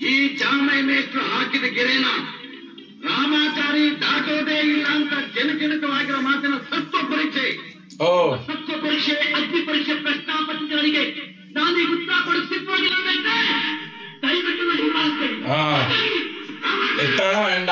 ಈ ಜಾಮೈ ಮೇಷ್ಟ್ರು ಹಾಕಿದ ಗೆರೆನ ರಾಮಾಚಾರಿ ದಾಟೋದೇ ಇಲ್ಲ ಅಂತ ಜನಜನಕವಾಗಿರೋ ಮಾತಿನ ಸತ್ವ ಪರೀಕ್ಷೆ ಓ ಸತ್ವ ಪರೀಕ್ಷೆ ಅಗ್ನಿ ಪರೀಕ್ಷೆ ಪ್ರಶ್ನಾಪತ್ರಿಕೆಗಳಿಗೆ ನಾನು ಈಗ ಉತ್ತರ ಕೊಡಕ್ ಸಿದ್ಧವಾಗಿಲ್ಲ ಅಂದ್ರೆ ದಯವಿಟ್ಟು ನಾನು ಹಿಂಬಾಲಿಸ್ಬೇಡಿ. ആ എട്ടണ വേണ്ട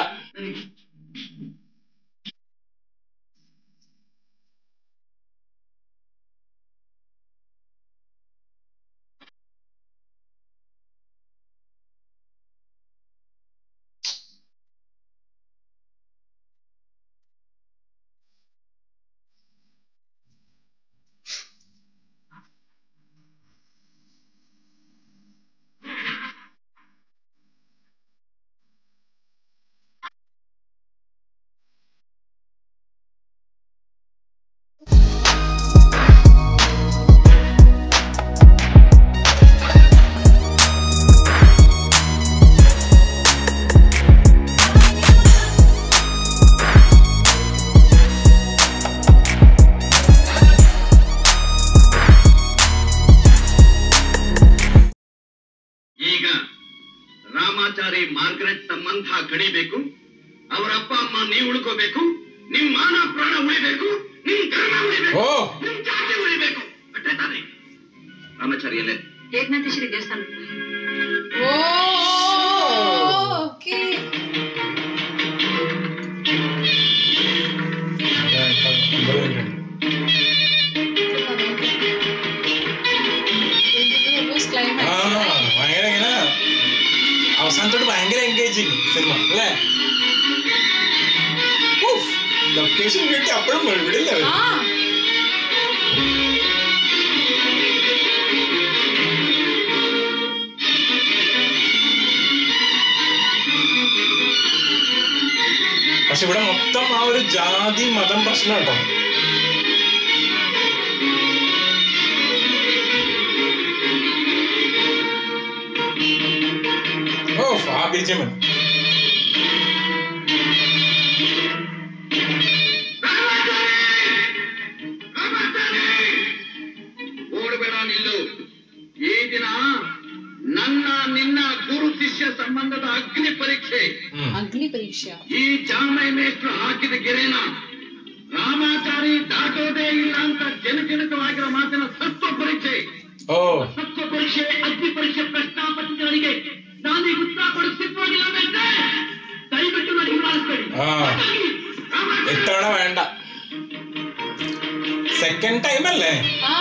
ಈಗ ರಾಮಾಚಾರಿ ಮಾರ್ಗರೆಟ್ ಸಂಬಂಧ ಕಡಿಬೇಕು ಅವರ ಅಪ್ಪ ಅಮ್ಮ ನೀವು ಉಳ್ಕೋಬೇಕು ನಿಮ್ ಮಾನ ಪ್ರಾಣ ಉಳಿಬೇಕು ನಿಮ್ ಧರ್ಮ ಉಳಿಬೇಕು ಓ ನಿಮ್ ಜಾತಿ ಉಳಿಬೇಕು ಅಷ್ಟೇ ತಾನೇ ರಾಮಾಚಾರಿ ಎಲ್ಲೇ ಏಕನಾಥೇಶ್ವರಿ ದೇವಸ್ಥಾನ ಓ ಓಕೆ ഓൾമോസ്റ്റ് ആ ക്ലൈമാക്സ് ഭയങ്കര ഇങ്ങനെ അവസാനത്തോട്ട് ഭയങ്കര എൻഗേജിങ് സിനിമ അല്ലേ ലൊക്കേഷൻ കിട്ടി അപ്പോഴും വിടില്ല അവര്. ആ പക്ഷെ ഇവിടെ മൊത്തം ആ ഒരു ജാതി മതം പ്രശ്നം കേട്ടോ ഓ ആ ബിജിമൻ ಓಡಬೇಡ ನಿಲ್ಲು ಈ ದಿನ ನನ್ನ ನಿನ್ನ ಗುರು ಶಿಷ್ಯ ಸಂಬಂಧದ ಅಗ್ನಿ ಪರೀಕ್ಷೆ ഉം. ಅಗ್ನಿ ಪರೀಕ್ಷೆ ಈ ಜಾಮೈ ಮೇಷ್ಟ್ರು ಹಾಕಿದ ಗೆರೆನ ರಾಮಾಚಾರಿ ದಾಟೋದೇ ಇಲ್ಲ ಅಂತ ಜನಜನಕವಾಗಿರೋ ಮಾತಿನ ಸತ್ವ ಪರೀಕ್ಷೆ ഓ ಸತ್ವ ಪರೀಕ್ಷೆ ಅಗ್ನಿ ಪರೀಕ್ಷೆ ಪ್ರಶ್ನಾಪತ್ರಿಕೆಗಳಿಗೆ ನಾನು ಈಗ ಉತ್ತರ ಕೊಡಕ್ ಸಿದ್ಧವಾಗಿಲ್ಲ ಅಂದ್ರೆ ದಯವಿಟ್ಟು ನಾನು ಹಿಂಬಾಲಿಸ್ಬೇಡಿ ആ എട്ടവണ വേണ്ട സെക്കൻഡ് ടൈം അല്ലേ ಆ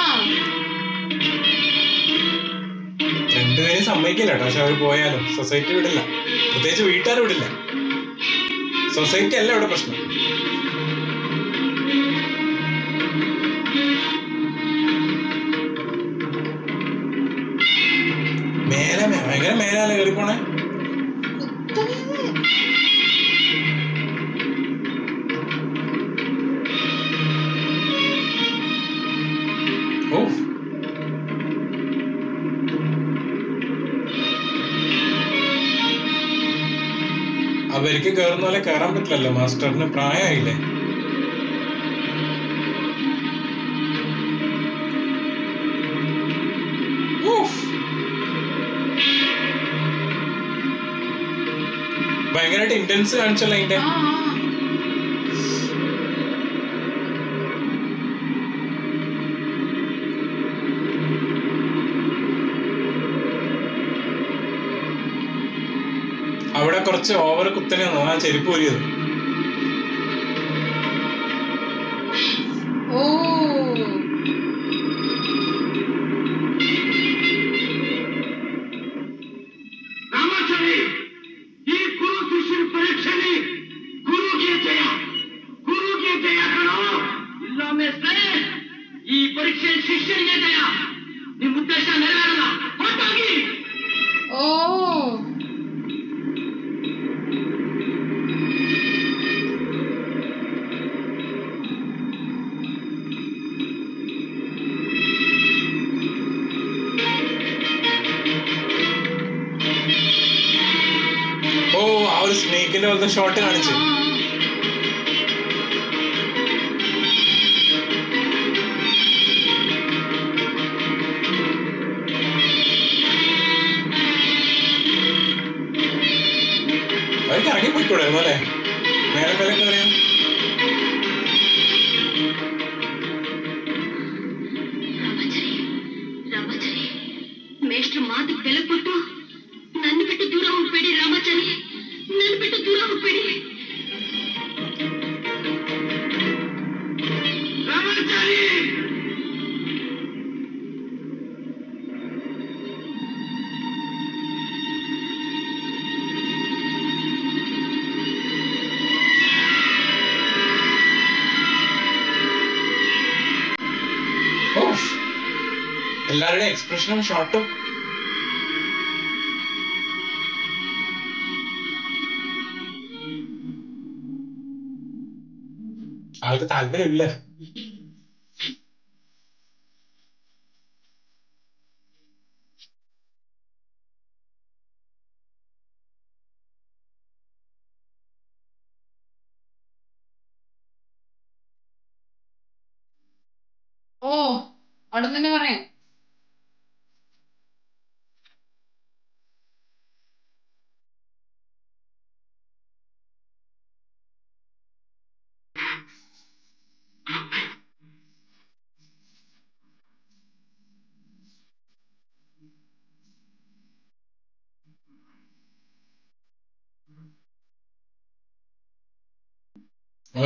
രണ്ടുപേരും സമ്മതിക്കില്ല കേട്ടോ പക്ഷെ അവർ പോയാലും സൊസൈറ്റി വിടില്ല പ്രത്യേകിച്ച് വീട്ടുകാർ വിടില്ല സൊസൈറ്റി അല്ല ഇവിടെ പ്രശ്നം മേലെ മേ- ഭയങ്കര മേലാലെ കയറി പോണേ ಕುತ್ತನೆ ഓ അവർക്ക് കയറുന്ന പോലെ കയറാൻ പറ്റില്ലല്ലോ മാസ്റ്ററിന് പ്രായമായില്ലേ ഊഫ്. ഭയങ്കരമായിട്ട് ഇന്റൻസ് കാണിച്ചല്ലോ അതിന്റെ ಆ അവിടെ കുറച്ച് ഓവർ കുത്തനെ ആ ചെരുപ്പ് ഊരിയത് ಓ ರಾಮಾಚಾರಿ ಈ ಗುರು ಶಿಷ್ಯನ ಪರೀಕ್ಷೆಯಲ್ಲಿ ಗುರುಗೆ ಜಯ ಗುರುಗೆ ಜಯ ಕಣೋ ಇಲ್ಲ ಮೇಸ್ಟ್ರೆ ಈ ಪರೀಕ್ಷೆ ಶಿಷ್ಯನಿಗೆ ಜಯ ನಿಮ್ ಉದ್ದೇಶ ನೆರವೇರಲ್ಲ ಹೊರಟಾಗಿ ಓ ഓ ആ ഒരു സ്നേക്കിന്റെ പോലത്തെ ഷോട്ട് കാണിച്ചു അവർക്ക് ഇറങ്ങി പോയിക്കൂടായിരുന്നു അല്ലേ മേലെ മേലെ കയറിയോ ರಾಮಾಚಾರಿ ರಾಮಾಚಾರಿ ಮೇಷ್ಟ್ರ ಮಾತು ಬೆಲೆ ಕೊಟ್ಟು ನನ್ನ ಬಿಟ್ಟು ದೂರ ಹೋಗ್ಬೇಡಿ ರಾಮಾಚಾರಿ ನನ್ನ ಬಿಟ್ಟು ದೂರ ಹೋಗ್ಬೇಡಿ ರಾಮಾಚಾರಿ ഓഫ്. എല്ലാവരുടെയും എക്സ്പ്രഷനും ഷോട്ടും ആൾക്ക് താല്പര്യമില്ല ഓ അവിടെ തന്നെ പറയാം ഓ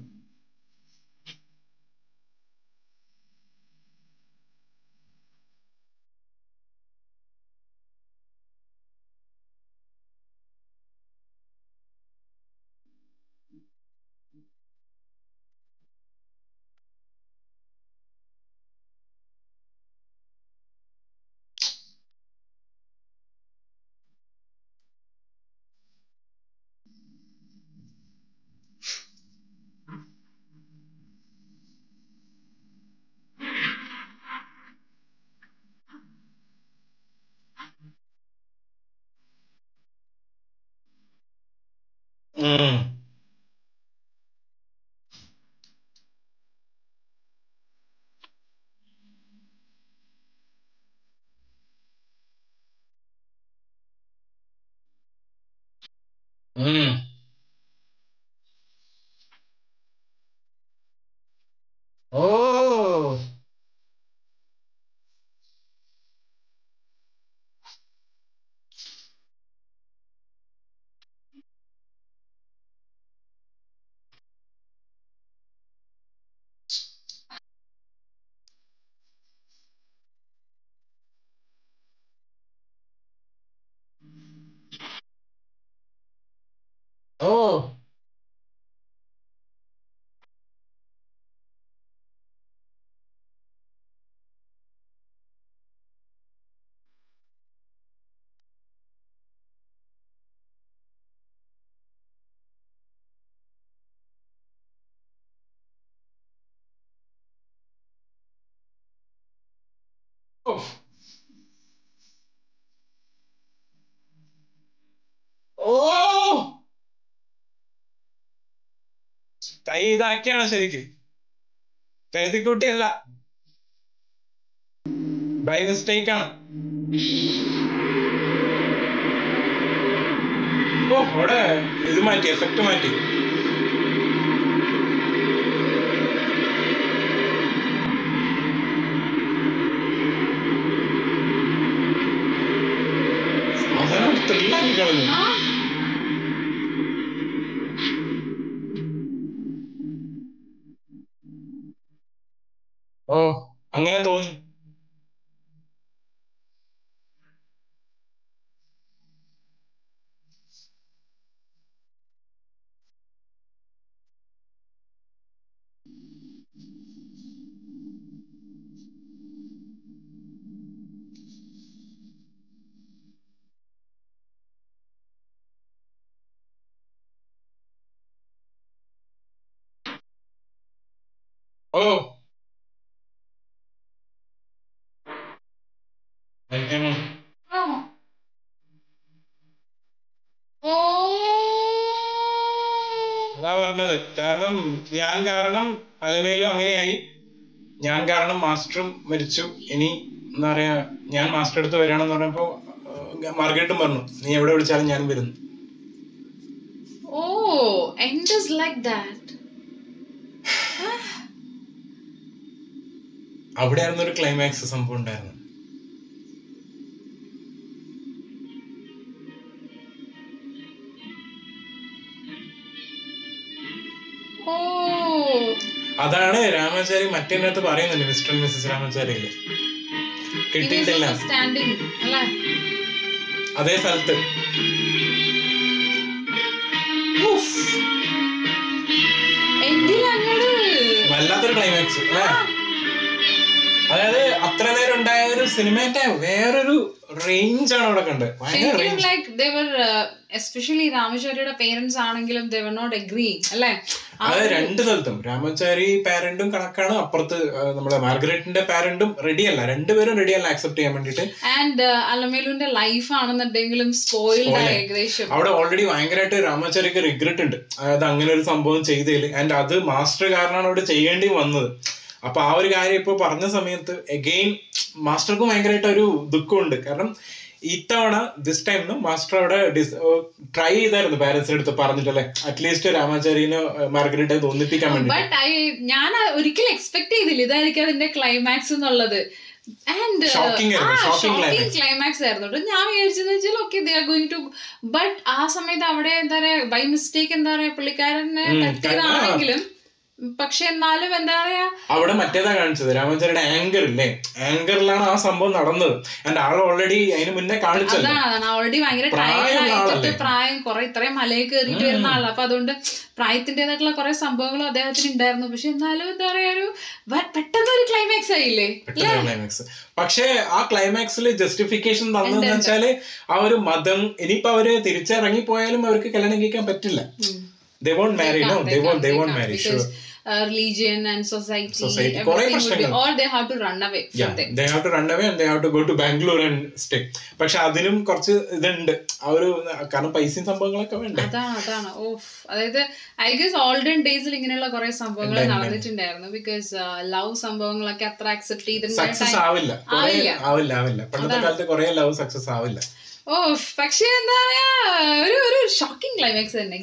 ഉം. ഉം. ഓ ഓ ഓഫ്. ഓ കൈ ഇതാക്കിയാണ് ശരിക്ക് പേതിക്കുട്ടിയല്ല ബൈ മിസ്റ്റേക്ക് ആണ് ഓ അവിടെ ഇത് മാറ്റി എഫക്റ്റ് മാറ്റി സാധനം ത്രില്ലാക്കി കളഞ്ഞു ആ ഓ അങ്ങനെ തോന്നി ഓ ഉം. ആ. ഓ അതാ പറഞ്ഞത് കാരണം ഞാൻ കാരണം അതിലേലും അങ്ങനെയായി ഞാൻ കാരണം മാസ്റ്ററും മരിച്ചു ഇനി എന്താ പറയാ ഞാൻ മാസ്റ്റർ അടുത്ത് വരികയാണെന്ന് പറഞ്ഞപ്പോ മാർഗരറ്റും പറഞ്ഞു നീ എവിടെ വിളിച്ചാലും ഞാൻ വരുന്നു end is like that. അവിടെ ആയിരുന്നു ഒരു ക്ലൈമാക്സ് സംഭവം ഉണ്ടായിരുന്നു Oh. അതാണ് രാമാചാരി മറ്റേനകത്ത് പറയുന്നുണ്ട് മിസ്റ്റർ ആൻഡ് മിസ്സസ് രാമാചാരിയില് He was കിട്ടിയിട്ടില്ല also standing. അല്ലേ? അതേ സ്ഥലത്ത് Oof. Endil അങ്ങട് വല്ലാത്തൊരു ക്ലൈമാക്സ് അല്ലേ അതായത് അത്ര നേരം ഉണ്ടായ ഒരു സിനിമേന്റെ വേറൊരു റേഞ്ച് ആണ് അവിടെ കണ്ടത് ഭയങ്കര ശരിക്കും റേഞ്ച് ലൈക്ക് ദേവർ എസ്പെഷ്യലി രാമചാരിയുടെ പേരൻസ് ആണെങ്കിലും ദേവർ നോട്ട് അഗ്രീ അല്ലേ ആ അതായത് ഒരു- രണ്ട് സ്ഥലത്തും രാമാചാരി പാരന്റും കണക്കാണ് അപ്പുറത്ത് ആ, നമ്മുടെ മാർഗരറ്റിന്റെ പാരന്റും റെഡിയല്ല രണ്ടുപേരും റെഡിയല്ല ആക്സെപ്റ്റ് ചെയ്യാൻ വേണ്ടിട്ട് ആൻഡ് അലമേലുവിന്റെ ലൈഫ് ആണെന്നുണ്ടെങ്കിലും സ്പോയിൽഡ് Spoil ആയി. ഏകദേശം അവിടെ ഓൾറെഡി ഭയങ്കരമായിട്ട് രാമാചാരിക്ക് റിഗ്രറ്റ് ഉണ്ട് അതായത് അങ്ങനെ ഒരു സംഭവം ചെയ്തതിൽ ആൻഡ് അത് മാസ്റ്റർ കാരണമാണ് അവിടെ ചെയ്യേണ്ടി വന്നത് അപ്പൊ ആ ഒരു കാര്യം ഇപ്പൊ പറഞ്ഞ സമയത്ത് എഗെയിൻ മാസ്റ്റർക്കും ഭയങ്കരമായിട്ട് ഒരു ദുഃഖമുണ്ട് കാരണം ഇത്തവണ ദിസ് ടൈം മാസ്റ്റർ അവിടെ ട്രൈ ചെയ്തായിരുന്നു പാരന്റ്സിന്റെ അടുത്ത് പറഞ്ഞിട്ടല്ലേ അറ്റ്ലീസ്റ്റ് രാമാചാരിനെ മാർഗരറ്റെ തോന്നിപ്പിക്കാൻ വേണ്ടി ബട്ട് ഐ ഞാൻ ഒരിക്കലും എക്സ്പെക്ട് ചെയ്തില്ല ഇതായിരിക്കും അതിന്റെ ക്ലൈമാക്സ് എന്നുള്ളത് ആൻഡ് Shocking ആയിരുന്നു, shocking climax. ക്ലൈമാക്സ് ആയിരുന്നു കേട്ടോ. ഞാൻ വിചാരിച്ചെന്ന് വെച്ചാൽ okay they are going to but ആ സമയത്ത് അവിടെ എന്താ പറയാ ബൈ മിസ്റ്റേക്ക് എന്താ പറയാ പുള്ളിക്കാരനെ ഉം, പറ്റിയതാണെങ്കിലും പക്ഷെ എന്നാലും എന്താ പറയാ അവിടെ മറ്റേതാ കാണിച്ചത് രാമാചാരിയുടെ ആങ്കർ ഇല്ലേ ആങ്കറിലാണ് ആ സംഭവം നടന്നത് ആൻഡ് ആൾ ഓൾറെഡി അതിന് മുന്നേ കാണിച്ചല്ലോ അതാണ് അതാണ് ഓൾറെഡി ഭയങ്കര പ്രായമുള്ള ടയർഡ് ആയിട്ടിട്ട് ആളല്ലേ? പ്രായം കുറെ ഇത്രയും മലയിൽ കയറിയിട്ട് വരുന്ന ആളാ അപ്പൊ അതുകൊണ്ട് പ്രായത്തിൻ്റെതായിട്ടുള്ള കുറെ സംഭവങ്ങളും അദ്ദേഹത്തിന് ഉണ്ടായിരുന്നു പക്ഷെ എന്നാലും എന്താ പറയാ ഒരു വ- പെട്ടെന്ന് ഒരു ക്ലൈമാക്സ് ആയില്ലേ പെട്ടെന്ന് ക്ലൈമാക്സ് പക്ഷേ ആ ക്ലൈമാക്സിൽ ജസ്റ്റിഫിക്കേഷൻ തന്നതെന്ന് വെച്ചാല് ആ ഒരു മതം ഇനിയിപ്പോ അവര് തിരിച്ചിറങ്ങി പോയാലും അവർക്ക് കല്യാണം കഴിക്കാൻ പറ്റില്ല they won't marry no they won't they won't marry sure religion and society Society, കുറേ പ്രശ്നങ്ങൾ. Or they have to run away they have to run away and they have to go to Bangalore and stay പക്ഷെ അതിനും കുറച്ച് ഇതുണ്ട് ആ ഒരു കാരണം പൈസയും സംഭവങ്ങളൊക്കെ വേണ്ടേ അതാണ് അതാണ് ഓഫ് അതായത് ഐ ഗസ് ഓൾഡൻ ഡേയ്സിൽ ഇങ്ങനെയുള്ള കുറെ സംഭവങ്ങൾ നടന്നിട്ടുണ്ടായിരുന്നു ബിക്കോസ് ലവ് സംഭവങ്ങളൊക്കെ അത്ര അക്സെപ്റ്റ് ചെയ്തിട്ടുണ്ടായ സക്സസ് time- ആവില്ല കുറേ ആവില്ല. ആവില്ല ആവില്ല പണ്ടത്തെ കാലത്ത് കുറെ ലവ് സക്സസ് ആവില്ല ഓ പക്ഷേ എന്താ പറയാ ഒരു ഒരു ഷോക്കിംഗ് ക്ലൈമാക്സ് തന്നെ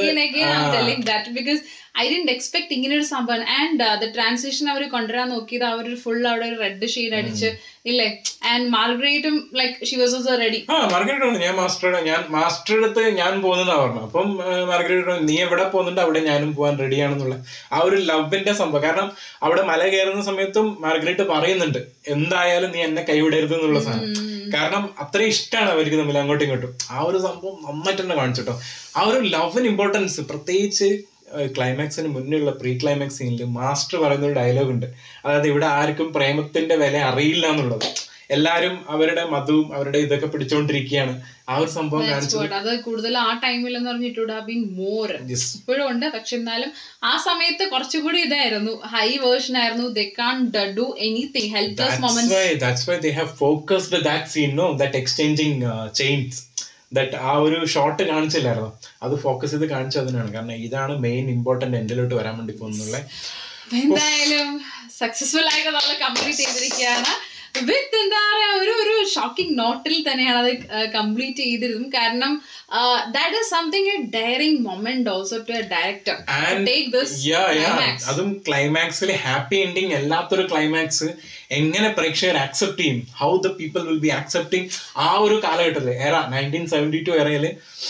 അതായത്, that because I didn't expect ഇങ്ങനെ ഒരു സംഭവം ആൻഡ് ദ ട്രാൻസിഷൻ അവർ കൊണ്ടുവരാൻ നോക്കിയത് അവർ ഫുൾ അവിടെ ഒരു റെഡ് ഷെയ്ഡ് അടിച്ച് ഇല്ലേ ആൻഡ് മാർഗ്രേറ്റും like she was also ready ആ മാർഗരറ്റ് ഉണ്ട് ഞാൻ മാസ്റ്ററുടെ ഞാൻ മാസ്റ്ററുടെ അടുത്ത് ഞാൻ പോകുന്നതാ പറഞ്ഞു അപ്പം മാർഗരറ്റ് പറഞ്ഞു, നീ എവിടെ പോകുന്നുണ്ട് അവിടെ ഞാനും പോകാൻ റെഡിയാണെന്നുള്ള ആ ഒരു ലവിന്റെ സംഭവം കാരണം അവിടെ മല കയറുന്ന സമയത്തും മാർഗരറ്റ് പറയുന്നുണ്ട് എന്തായാലും നീ എന്നെ കൈവിടരുത് എന്നുള്ള സാധനം കാരണം അത്രയും ഇഷ്ടമാണ് അവർക്ക് തമ്മിൽ അങ്ങോട്ടും ഇങ്ങോട്ടും ആ ഒരു സംഭവം നന്നായിട്ട് തന്നെ കാണിച്ചിട്ടോ ആ ഒരു ലവിന് ഇമ്പോർട്ടൻസ് പ്രത്യേകിച്ച് ക്ലൈമാക്സിന് മുന്നിലുള്ള പ്രീ ക്ലൈമാക്സ് സീനിൽ മാസ്റ്റർ പറയുന്ന ഒരു ഡയലോഗ് ഉണ്ട് അതായത് ഇവിടെ ആർക്കും പ്രേമത്തിന്റെ വില അറിയില്ല എന്നുള്ളത് എല്ലാരും അവരുടെ മതവും അവരുടെ ഇതൊക്കെ പിടിച്ചോണ്ടിരിക്കുകയാണ് ആ ഒരു സംഭവം കാണിച്ചത് അത് കൂടുതൽ ആ ടൈമിൽ എന്ന് പറഞ്ഞിട്ട് ബീൻ മോർ Yes. ഇപ്പോഴും ഉണ്ട് പക്ഷെ എന്നാലും ആ സമയത്ത് കുറച്ചുകൂടി ഇതായിരുന്നു ഹൈ വേർഷൻ ആയിരുന്നു they can't do anything helpless That's moments why that's why they have focused that scene, no? That exchanging uh, chains. That ആ ഒരു ഷോട്ട് കാണിച്ചില്ലായിരുന്നു അത് ഫോക്കസ് ചെയ്ത് കാണിച്ചതിനാണ് കാരണം ഇതാണ് മെയിൻ ഇമ്പോർട്ടന്റ് എൻഡിലോട്ട് വരാൻ വേണ്ടി പോകുന്നുള്ള എന്തായാലും സക്സസ്ഫുൾ ആയിട്ട് നമ്മൾ കംപ്ലീറ്റ് ചെയ്തിരിക്കുകയാണ് വിത്ത് എന്താ പറയാ ഒരു ഒരു ഷോക്കിംഗ് നോട്ടിൽ തന്നെയാണ് അത് കംപ്ലീറ്റ് ചെയ്തിരുന്നത് കാരണം that is something a daring moment also to a director And take this Yeah, yeah. അതും ക്ലൈമാക്സിൽ ഹാപ്പി എൻഡിങ് അല്ലാത്തൊരു ക്ലൈമാക്സ് എങ്ങനെ പ്രേക്ഷകർ ആക്സെപ്റ്റ് ചെയ്യും how the people will be accepting ആ ഒരു കാലഘട്ടത്തില് എറ നയൻറ്റീൻ സെവൻറ്റി ടു എറയില്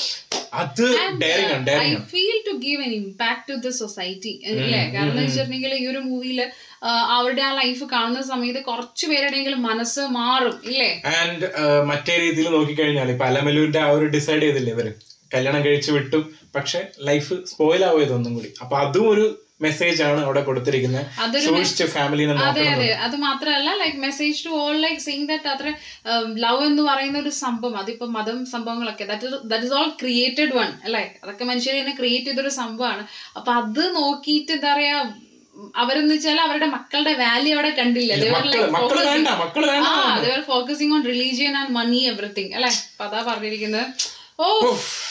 അത് ഡയറിംഗ് ആണ് ഐ ഡയറിംഗ് ആണ് feel to give an impact to the society അല്ലേ കാരണം എന്ന് വെച്ചിട്ടുണ്ടെങ്കിൽ ഈ ഒരു മൂവിയില് അവരുടെ ആ ലൈഫ് കാണുന്ന സമയത്ത് കുറച്ച് പേരുടെയെങ്കിലും മനസ്സ് മാറും ഇല്ലേ ആൻഡ് മറ്റേ രീതിയിൽ നോക്കിക്കഴിഞ്ഞാൽ ഇപ്പൊ അലമലൂരിന്റെ ആ ഒരു ഡിസൈഡ് ചെയ്തില്ലേ ഇവര് കല്യാണം കഴിച്ചു വിട്ടു പക്ഷെ ലൈഫ് സ്പോയിൽ ആവുക ഇതൊന്നും കൂടി അപ്പൊ അതും ഒരു മെസ്സേജ് ആണ് അവിടെ കൊടുത്തിരിക്കുന്നത് അതൊരു സൂക്ഷിച്ച് ഫാമിലിനെ അതെ നോക്കണം അതെ അത് മാത്രമല്ല like message to all like saying that അത്ര ലവ് എന്ന് പറയുന്ന ഒരു സംഭവം അതിപ്പോ മതം സംഭവങ്ങളൊക്കെ that that is all created one അല്ലേ അതൊക്കെ മനുഷ്യർ തന്നെ ക്രിയേറ്റ് ചെയ്തൊരു സംഭവമാണ് അപ്പൊ അത് നോക്കിയിട്ട് എന്താ പറയാ അവരെന്ന് വെച്ചാൽ അവരുടെ മക്കളുടെ വാല്യൂ അവിടെ കണ്ടില്ല They were മക്കള് like മക്കള് focusing- വേണ്ട മക്കള് വേണ്ട ആ they were focusing on religion and money everything അല്ലേ അപ്പൊ അതാ പറഞ്ഞിരിക്കുന്നത് oh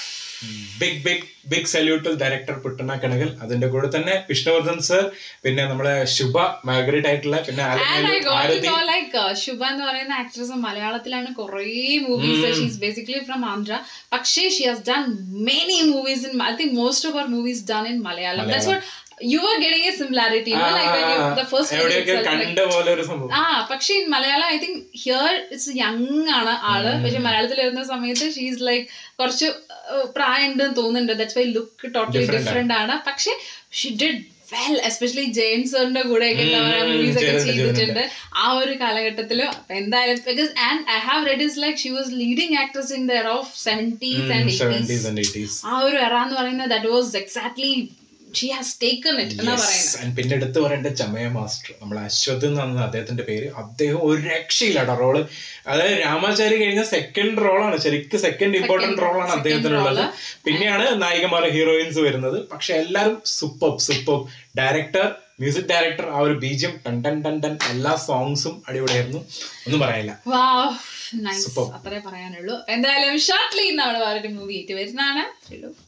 big big big salute director പുട്ടണ കണകൽ അതിന്റെ കൂടെ തന്നെ വിഷ്ണുവർദ്ധൻ സർ പിന്നെ നമ്മുടെ ശുഭ മാർഗരറ്റ് ആയിട്ടുള്ള പിന്നെ and I Alappuzha got Aarathi no like Shubha എന്ന് പറയുന്ന ആക്ട്രസ് മലയാളത്തിലാണ് കുറേ movies she's basically from Andhra പക്ഷേ she has done many movies in I think most of അവർ movies done in Malayalam that's what you are getting a similarity ആ, the first എവിടെയൊക്കെ കണ്ട പോലെ ഒരു സംഭവം ആ പക്ഷെ in Malayalam I think here it's young ആണ് ആള് പക്ഷെ മലയാളത്തിൽ വരുന്ന സമയത്ത് ഷീസ് ലൈക്ക് കുറച്ച് പ്രായം ഉണ്ടെന്ന് തോന്നുന്നുണ്ട് that's why look totally Different different ആണ് പക്ഷെ Xi did well especially Jain സാറിന്റെ കൂടെ ഒക്കെ എന്താ പറയാ ഉം, മൂവീസ് ഒക്കെ ചെയ്തിട്ടുണ്ട്, ചെയ്തിട്ടുണ്ട് ആ ഒരു കാലഘട്ടത്തില് അപ്പൊ എന്തായാലും because and I have read is like she was leading actress in the era of seventies and seventies and eighties ആ ഒരു എറ എന്ന് പറയുന്നത് that was exactly she has taken it എന്നാ പറയുന്നത് And പിന്നെ എടുത്തു പറയേണ്ട ചമയ മാസ്റ്റർ നമ്മൾ അശ്വത് എന്നാണ് അദ്ദേഹത്തിന്റെ പേര് അദ്ദേഹം ഒരു രക്ഷയില്ലാട്ടോ റോള് അതായത് രാമാചാരി കഴിഞ്ഞ സെക്കൻഡ് റോളാണ് ശരിക്കും സെക്കൻഡ് ഇമ്പോർട്ടന്റ് റോളാണ് second അദ്ദേഹത്തിനുള്ളത് role. പിന്നെയാണ് നായികമാർ ഹീറോയിൻസ് വരുന്നത് പക്ഷെ എല്ലാവരും super super director music director ആ ഒരു ബീജം ടൺ ടൺ ടൺ ടൺ എല്ലാ സോങ്സും അടിപൊളിയായിരുന്നു ഒന്നും പറയാനില്ല വാവ് നൈസ് Superb. അത്രേ പറയാനുള്ളൂ എന്തായാലും ഷോർട്ട്ലി നമ്മൾ വേറൊരു മൂവി ആയിട്ട് വരുന്നതാണ്